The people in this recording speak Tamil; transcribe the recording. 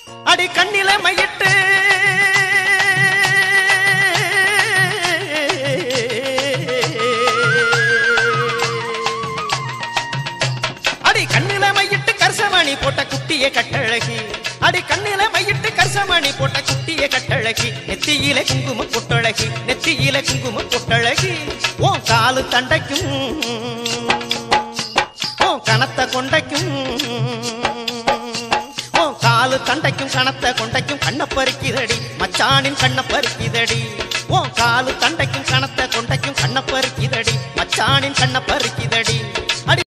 அடி கண்ணில மையிட்டு அடி கண்ணில மையிட்டு கரசமணி போட்ட குட்டிய கட்டழகி அடி கண்ணில மையிட்டு கரசமணி போட்ட குட்டிய கட்டழகி நெத்தியில குங்கும பொட்டழகி நெத்தியில குங்கும பொட்டழகி ஓ காலு தண்டைக்கும் ஓ கனத்த கொண்டைக்கும் ஓ காலு தண்டைக்கும் கனத்த கொண்டைக்கும் கண்ண பறிக்குதடி மச்சானின் கண்ண பறிக்குதடி ஓ காலு தண்டைக்கும் கனத்த கொண்டைக்கும் கண்ண பறிக்குதடி மச்சானின் கண்ண பறிக்குதடி